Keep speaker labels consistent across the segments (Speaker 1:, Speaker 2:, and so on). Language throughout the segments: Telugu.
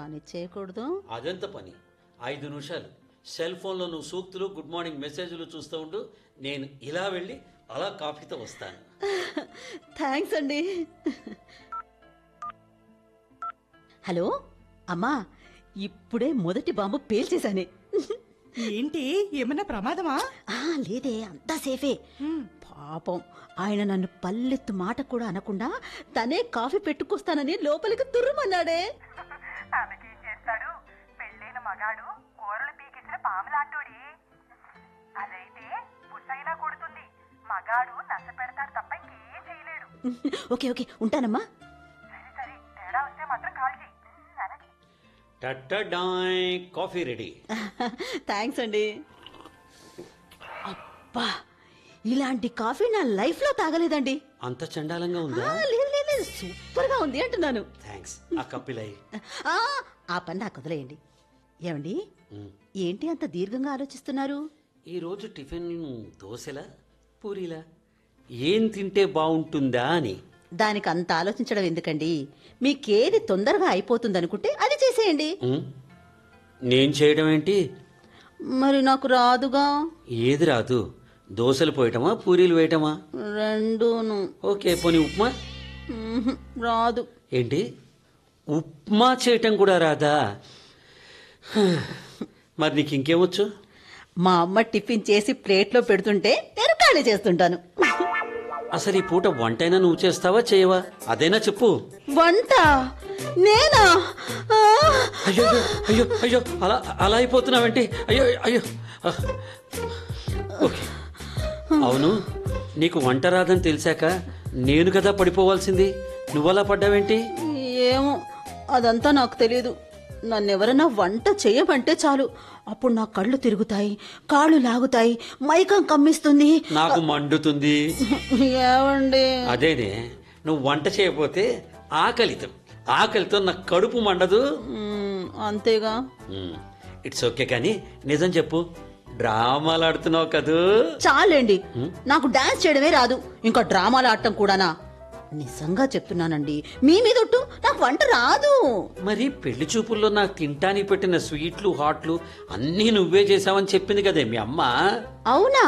Speaker 1: కాని చేయకూడదు
Speaker 2: అదెంత పని ఐదు నిమిషాలు సెల్ ఫోన్లో నువ్వు సూక్తులు గుడ్ మార్నింగ్ మెసేజ్లు చూస్తూ ఉండు నేను ఇలా వెళ్ళి అలా కాఫీతో వస్తాను
Speaker 1: థ్యాంక్స్ అండి హలో అమ్మా ఇప్పుడే మొదటి బాంబు పేల్చేశానే
Speaker 3: ఏంటి ఏమన్నా ప్రమాదమా
Speaker 1: ఆ, లేదే అంతా సేఫే పాపం ఆయన నన్ను పల్లెత్తు మాట కూడా అనకుండా తనే కాఫీ పెట్టుకొస్తానని లోపలికి తుర్రుమన్నాడే
Speaker 4: తనకేం చేస్తాడు పెళ్ళైన మగాడు కూరలు పీకిసిన పాములాంటోడి అదైతే పుట్టైనా కొడుతుంది మగాడు నచ్చ పెడతాడు తప్ప ఇంకేం చేయలేడు
Speaker 1: ఓకే ఓకే ఉంటానమ్మా
Speaker 4: సరే సరే తేడా వస్తే మాత్రం కాల్ చేయి అలాగే
Speaker 2: టట్టడాయ్ కాఫీ రెడీ
Speaker 1: థ్యాంక్స్ అండి అబ్బా ఇలాంటి కాఫీ నా లైఫ్ లో తాగలేదండి
Speaker 2: అంత చండాలంగా
Speaker 1: ఆ,
Speaker 2: ఉందా
Speaker 1: లేదు లేదు లేదు సూపర్ గా ఉంది అంటున్నాను
Speaker 2: థ్యాంక్స్ ఆ కప్పిలై
Speaker 1: ఆ, ఆ పని నాకు వదిలేయండి ఏమండి ఏంటి అంత దీర్ఘంగా ఆలోచిస్తున్నారు
Speaker 2: ఈరోజు టిఫిన్ దోశలా పూరీలా ఏం తింటే బాగుంటుందా అని
Speaker 1: దానికి అంత ఆలోచించడం ఎందుకండి మీకేది తొందరగా అయిపోతుంది అనుకుంటే అది చేసేయండి
Speaker 2: ఉమ్, నేను చేయడం ఏంటి
Speaker 1: మరి నాకు రాదుగా
Speaker 2: ఏది రాదు దోశలు పోయటమా పూరీలు వేయటమా
Speaker 1: రెండూను
Speaker 2: ఓకే పోనీ ఉప్మా
Speaker 1: మ్మ్హ్, రాదు
Speaker 2: ఏంటి ఉప్మా చేయటం కూడా రాదా హ, మరి నీకు ఇంకేమొచ్చు
Speaker 1: మా అమ్మ టిఫిన్ చేసి ప్లేట్లో పెడుతుంటే నేను ఖాళీ చేస్తుంటాను
Speaker 2: అసలు ఈ పూట వంటైనా నువ్వు చేస్తావా చేయవా అదైనా చెప్పు
Speaker 1: వంట నేనా ఆ!
Speaker 2: అయ్యో అయ్యో, అయ్యో అయ్యో అలా అలా అయిపోతున్నావేంటి అయ్యో అయ్యో ఆ. ఓకే అవును నీకు వంట రాదని తెలిసాక నేను కదా పడిపోవాల్సింది నువ్వలా పడ్డావేంటి
Speaker 1: ఏమో అదంతా నాకు తెలియదు నన్నెవరన్నా వంట చేయమంటే చాలు అప్పుడు నా కళ్ళు తిరుగుతాయి కాళ్ళు లాగుతాయి మైకం కమ్మిస్తుంది
Speaker 2: నాకు మండుతుంది
Speaker 1: ఏమండి
Speaker 2: అదేనే నువ్వు వంట చేయకపోతే ఆకలితో ఆకలితో నా కడుపు మండదు
Speaker 1: మ్మ్, అంతేగా
Speaker 2: ఇట్స్ ఓకే కానీ నిజం చెప్పు డ్రామాలు ఆడుతున్నావు కదూ
Speaker 1: చాలండి నాకు డాన్స్ చేయడమే రాదు ఇంకా డ్రామాలు ఆడటం కూడానా నిజంగా చెప్తున్నానండి మీ మీద ఒట్టు నాకు వంట రాదు
Speaker 2: మరి పెళ్లి చూపుల్లో నాకు తింటానికి పెట్టిన స్వీట్లు హాట్లు అన్నీ నువ్వే చేసావని చెప్పింది కదే మీ అమ్మ
Speaker 1: అవునా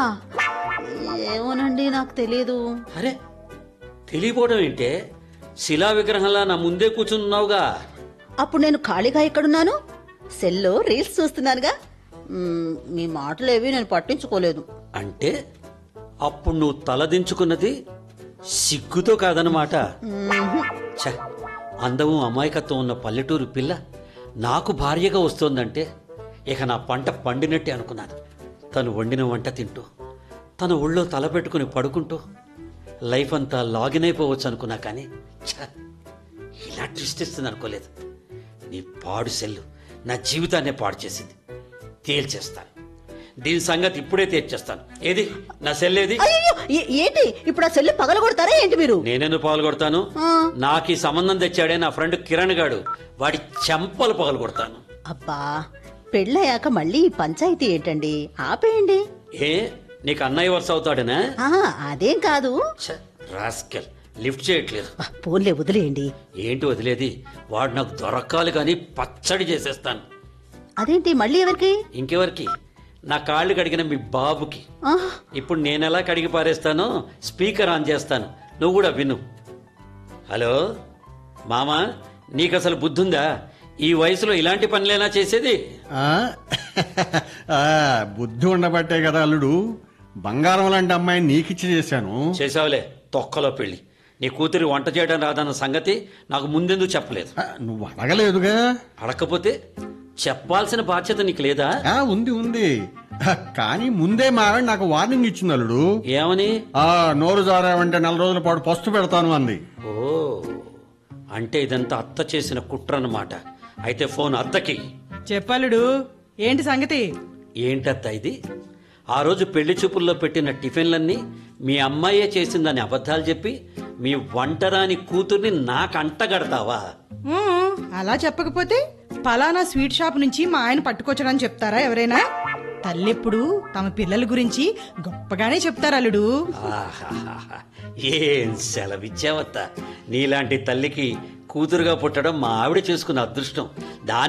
Speaker 1: ఏమోనండి నాకు తెలియదు
Speaker 2: అరే తెలియపోవడం ఏంటే శిలా విగ్రహంలా నా ముందే కూర్చున్నావుగా
Speaker 1: అప్పుడు నేను ఖాళీగా ఎక్కడున్నాను సెల్లో రీల్స్ చూస్తున్నానుగా మ్మ్, మీ మాటలేవి నేను పట్టించుకోలేదు
Speaker 2: అంటే అప్పుడు నువ్వు తలదించుకున్నది సిగ్గుతో కాదనమాట ఛ, అందము అమాయకత్వం ఉన్న పల్లెటూరు పిల్ల నాకు భార్యగా వస్తోందంటే ఇక నా పంట పండినట్టే అనుకున్నాను తను వండిన వంట తింటూ తన ఒళ్ళో తల పెట్టుకుని పడుకుంటూ లైఫ్ అంతా లాగిన్ అయిపోవచ్చు అనుకున్నా కానీ ఛ, ఇలా ట్విస్ట్ ఇస్తుంది అనుకోలేదు నీ పాడు సెల్లు నా జీవితాన్నే పాడు చేసింది తేల్చేస్తాను దీని సంగతి ఇప్పుడే తేల్చేస్తాను ఏది నా సెల్ ఏది
Speaker 1: అయ్యో ఏంటి ఇప్పుడు ఆ సెల్లు పగలగొడతారా ఏంటి మీరు
Speaker 2: నేనెందుకు పాల్గొడతాను నాకు ఈ సంబంధం తెచ్చాడే నా ఫ్రెండ్ కిరణ్ గాడు వాడి చెంపలు పగలగొడతాను
Speaker 1: అబ్బా పెళ్ళయ్యాక మళ్ళీ ఈ పంచాయతీ ఏంటండి ఆపేయండి
Speaker 2: ఏ నీకు అన్నయ్య వరుస అవుతాడనా
Speaker 1: ఆ, అదేం కాదు
Speaker 2: ఛ, రాస్కెల్ లిఫ్ట్ చేయట్లేదు
Speaker 1: ఆ, పోన్లే వదిలేయండి
Speaker 2: ఏంటి వదిలేది వాడు నాకు దొరకాలి కానీ పచ్చడి చేసేస్తాను
Speaker 1: అదేంటి మళ్ళీ ఎవరికి
Speaker 2: ఇంకెవరికి నా కాళ్ళు కడిగిన మీ బాబుకి
Speaker 1: ఆ,
Speaker 2: ఇప్పుడు నేనెలా కడిగి పారేస్తానో స్పీకర్ ఆన్ చేస్తాను నువ్వు కూడా విను హలో మామా నీకు అసలు బుద్ధుందా ఈ వయసులో ఇలాంటి పనులేనా చేసేది
Speaker 5: ఆ? ఆ, బుద్ధి ఉండబట్టే కదా అల్లుడు బంగారం లాంటి అమ్మాయిని నీకిచ్చి చేశాను
Speaker 2: చేసావులే తొక్కలో పెళ్లి నీ కూతురి వంట చేయడం రాదన్న సంగతి నాకు ముందెందుకు చెప్పలేదు
Speaker 5: ఆ, నువ్వు అడగలేదుగా
Speaker 2: అడగకపోతే చెప్పాల్సిన బాధ్యత నీకు లేదా
Speaker 5: ఆ, ఉంది ఉంది ఆ, కానీ ముందే మా ఆవిడ నాకు వార్నింగ్ ఇచ్చింది అల్లుడు
Speaker 2: ఏమని
Speaker 5: ఆ నోరు జారావంటే నెల రోజుల పాటు పస్తు పెడతాను అంది
Speaker 2: ఓ అంటే ఇదంతా అత్త చేసిన కుట్ర అన్నమాట అయితే ఫోన్ అత్తకి
Speaker 3: చెప్పలుడు ఏంటి సంగతి
Speaker 2: ఏంటత్త ఇది ఆ రోజు పెళ్లి చూపుల్లో పెట్టిన టిఫిన్లన్నీ మీ అమ్మాయే చేసిందని అబద్ధాలు చెప్పి మీ వంటరాని కూతుర్ని నాకు అంటగడతావా
Speaker 3: ఊ, అలా చెప్పకపోతే పలానా స్వీట్ షాప్ నుంచి మా ఆయన పట్టుకొచ్చడని చెప్తారా ఎవరైనా తల్లెప్పుడు తమ పిల్లల గురించి గొప్పగానే చెప్తారు అల్లుడు
Speaker 2: ఆహాహాహా. ఏం సెలవిచ్చావత్త నీలాంటి తల్లికి కూతురుగా పుట్టడం మా ఆవిడ చేసుకున్న అదృష్టం దాని